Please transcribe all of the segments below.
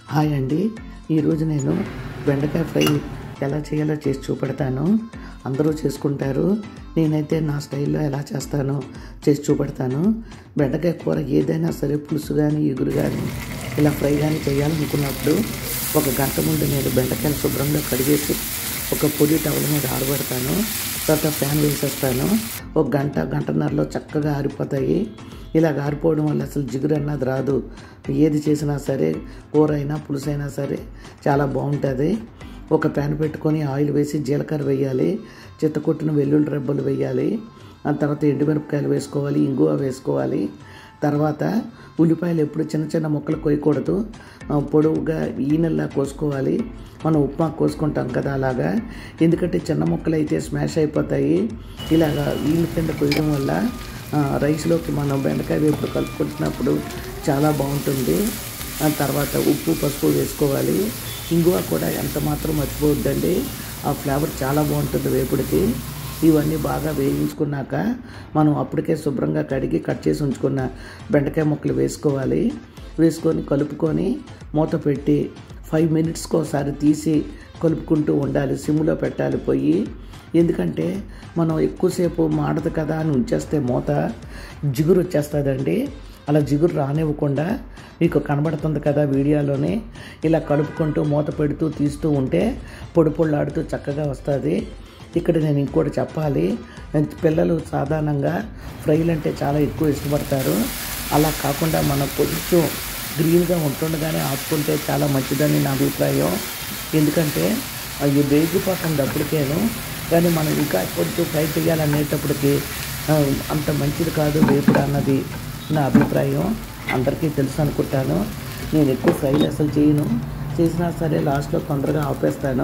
hi అండి ఈరోజు నేను బెండకాయ ఫ్రై ఎలా చేయాలో చేసి చూపెడతాను అందరూ చేసుకుంటారు నేనైతే నా స్టైల్లో ఎలా చేస్తానో చేసి చూపెడతాను బెండకాయ కూర ఏదైనా సరే పులుసు కానీ ఎగురు కానీ ఇలా ఫ్రై కానీ చేయాలనుకున్నప్పుడు ఒక గంట ముందు నేను బెండకాయలు శుభ్రంగా కడిగేసి ఒక పొడి టవల్ మీద ఆరబెడతాను తర్వాత ఫ్యాన్ వేసేస్తాను ఒక గంట గంటన్నరలో చక్కగా ఆరిపోతాయి ఇలా ఆరిపోవడం వల్ల అసలు జిగురు అన్నది రాదు ఏది చేసినా సరే కూర అయినా పులుసు అయినా సరే చాలా బాగుంటుంది ఒక ప్యాన్ పెట్టుకొని ఆయిల్ వేసి జీలకర్ర వేయాలి చిత్తకొట్టిన వెల్లుల్లి రెబ్బలు వేయాలి ఆ తర్వాత ఎండుమిరపకాయలు వేసుకోవాలి ఇంగువ వేసుకోవాలి తర్వాత ఉల్లిపాయలు ఎప్పుడు చిన్న చిన్న ముక్కలు కొయ్యకూడదు ఆ, పొడవుగా ఈనెల్లా కోసుకోవాలి మనం ఉప్మా కోసుకుంటాం కదా అలాగా ఎందుకంటే చిన్న ముక్కలు అయితే స్మాష్ అయిపోతాయి ఇలాగా ఈన కింద కొయ్యడం వల్ల ఆ, రైస్లోకి మనం బెండకాయ వేపుడు కలుపుకుంటున్నప్పుడు చాలా బాగుంటుంది ఆ తర్వాత ఉప్పు పసుపు వేసుకోవాలి ఇంగువ కూడా ఎంత మాత్రం మర్చిపోవద్దండి ఆ ఫ్లేవర్ చాలా బాగుంటుంది వేపుడికి ఇవన్నీ బాగా వేయించుకున్నాక మనం అప్పటికే శుభ్రంగా కడిగి కట్ చేసి ఉంచుకున్న బెండకాయ ముక్కలు వేసుకోవాలి వేసుకొని కలుపుకొని మూత పెట్టి ఫైవ్ మినిట్స్కి ఒకసారి తీసి కలుపుకుంటూ ఉండాలి సిమ్లో పెట్టాలి పొయ్యి ఎందుకంటే మనం ఎక్కువసేపు మాడదు కదా అని ఉంచేస్తే మూత జిగురు వచ్చేస్తుందండి అలా జిగురు రానివ్వకుండా మీకు కనబడుతుంది కదా వీడియోలోనే ఇలా కలుపుకుంటూ మూత పెడుతూ తీస్తూ ఉంటే పొడి పొళ్ళాడుతూ చక్కగా వస్తుంది ఇక్కడ నేను ఇంకోటి చెప్పాలి పిల్లలు సాధారణంగా ఫ్రైలు అంటే చాలా ఎక్కువ ఇష్టపడతారు అలా కాకుండా మనం కొంచెం గ్రీన్గా ఉంటుండగానే ఆపుకుంటే చాలా మంచిదని నా అభిప్రాయం ఎందుకంటే అవి వేగిపోతుంది అప్పటికేను కానీ మనం ఇంకా కొంచెం ఫ్రై చేయాలనేటప్పటికి ఆ, అంత మంచిది కాదు వేపుడు అన్నది నా అభిప్రాయం అందరికీ తెలుసు అనుకుంటాను నేను ఎక్కువ ఫ్రైలు అసలు చేయను చేసినా సరే లాస్ట్లో తొందరగా ఆపేస్తాను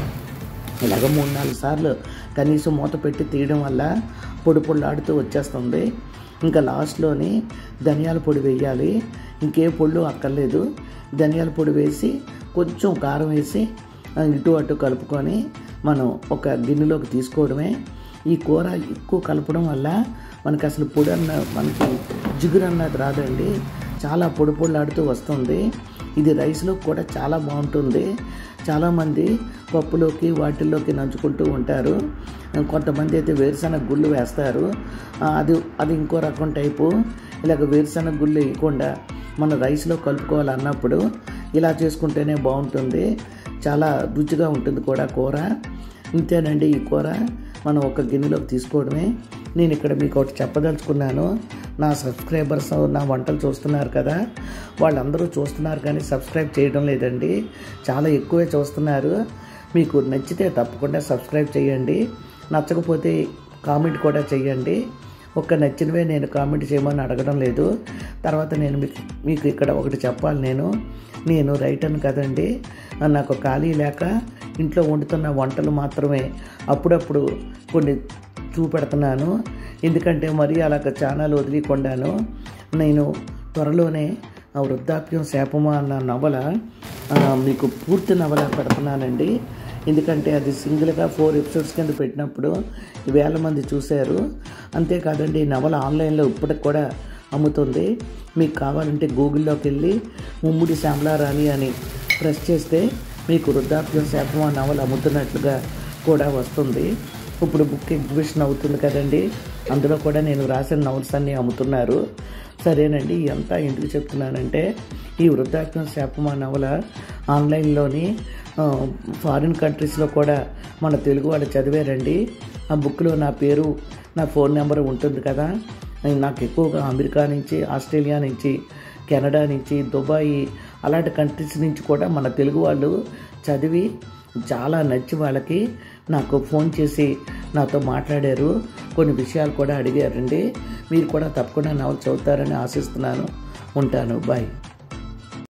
ఇలాగ మూడు నాలుగు సార్లు కనీసం మూత పెట్టి తీయడం వల్ల పొడి పొళ్ళాడుతూ వచ్చేస్తుంది ఇంకా లాస్ట్లోని ధనియాల పొడి వేయాలి ఇంకే పొళ్ళు అక్కర్లేదు ధనియాల పొడి వేసి కొంచెం కారం వేసి ఆ, ఇటు అటు కలుపుకొని మనం ఒక గిన్నెలోకి తీసుకోవడమే ఈ కూర ఎక్కువ కలపడం వల్ల మనకి అసలు పొడి అన్న మనకి జిగురు అన్నది రాదండి చాలా పొడి పొడిలాడుతూ వస్తుంది ఇది రైస్లో కూడా చాలా బాగుంటుంది చాలామంది పప్పులోకి వాటిల్లోకి నంచుకుంటూ ఉంటారు కొంతమంది అయితే వేరుశనగ గుళ్ళు వేస్తారు ఆ, అది అది ఇంకో రకం టైపు ఇలాగ వేరుశనగ గుళ్ళు వేయకుండా మన రైస్లో కలుపుకోవాలన్నప్పుడు ఇలా చేసుకుంటేనే బాగుంటుంది చాలా రుచిగా ఉంటుంది కూడా కూర ఇంతేనండి ఈ కూర మనం ఒక గిన్నెలోకి తీసుకోవడమే నేను ఇక్కడ మీకు ఒకటి చెప్పదలుచుకున్నాను నా సబ్స్క్రైబర్స్ నా వంటలు చూస్తున్నారు కదా వాళ్ళందరూ చూస్తున్నారు కానీ సబ్స్క్రైబ్ చేయడం లేదండి చాలా ఎక్కువే చూస్తున్నారు మీకు నచ్చితే తప్పకుండా సబ్స్క్రైబ్ చేయండి నచ్చకపోతే కామెంట్ కూడా చేయండి ఒక నచ్చినవే నేను కామెంట్ చేయమని అడగడం లేదు తర్వాత నేను మీకు మీకు ఇక్కడ ఒకటి చెప్పాలి నేను నేను రైటర్ని కదండి నాకు ఖాళీ లేక ఇంట్లో వండుతున్న వంటలు మాత్రమే అప్పుడప్పుడు కొన్ని చూపెడుతున్నాను ఎందుకంటే మరీ అలాగ ఛానల్ వదిలికొండాను నేను త్వరలోనే ఆ వృద్ధాప్యం శాపమా అన్న నవల ఆ, మీకు పూర్తి నవల పెడుతున్నానండి ఎందుకంటే అది సింగిల్గా ఫోర్ ఎపిసోడ్స్ కింద పెట్టినప్పుడు వేల మంది చూశారు అంతేకాదండి ఈ నవల ఆన్లైన్లో ఇప్పటికి కూడా అమ్ముతుంది మీకు కావాలంటే గూగుల్లోకి వెళ్ళి ముమ్ముడి శ్యామలా రాణి అని ప్రెస్ చేస్తే మీకు వృద్ధాప్యం శాపం ఆ నవల అమ్ముతున్నట్లుగా కూడా వస్తుంది ఇప్పుడు బుక్ ఎగ్జిబిషన్ అవుతుంది కదండి అందులో కూడా నేను రాసిన నవల్స్ అన్నీ అమ్ముతున్నారు సరేనండి ఇదంతా ఎందుకు చెప్తున్నానంటే ఈ వృద్ధాప్యం శాపమా నవల ఆన్లైన్లోని ఆ, ఫారిన్ కంట్రీస్లో కూడా మన తెలుగు వాళ్ళు చదివారండి ఆ బుక్లో నా పేరు నా ఫోన్ నెంబర్ ఉంటుంది కదా నాకు ఎక్కువగా అమెరికా నుంచి ఆస్ట్రేలియా నుంచి కెనడా నుంచి దుబాయ్ అలాంటి కంట్రీస్ నుంచి కూడా మన తెలుగు వాళ్ళు చదివి చాలా నచ్చి వాళ్ళకి నాకు ఫోన్ చేసి నాతో మాట్లాడారు కొన్ని విషయాలు కూడా అడిగారండి మీరు కూడా తప్పకుండా నవలు చదువుతారని ఆశిస్తున్నాను ఉంటాను బాయ్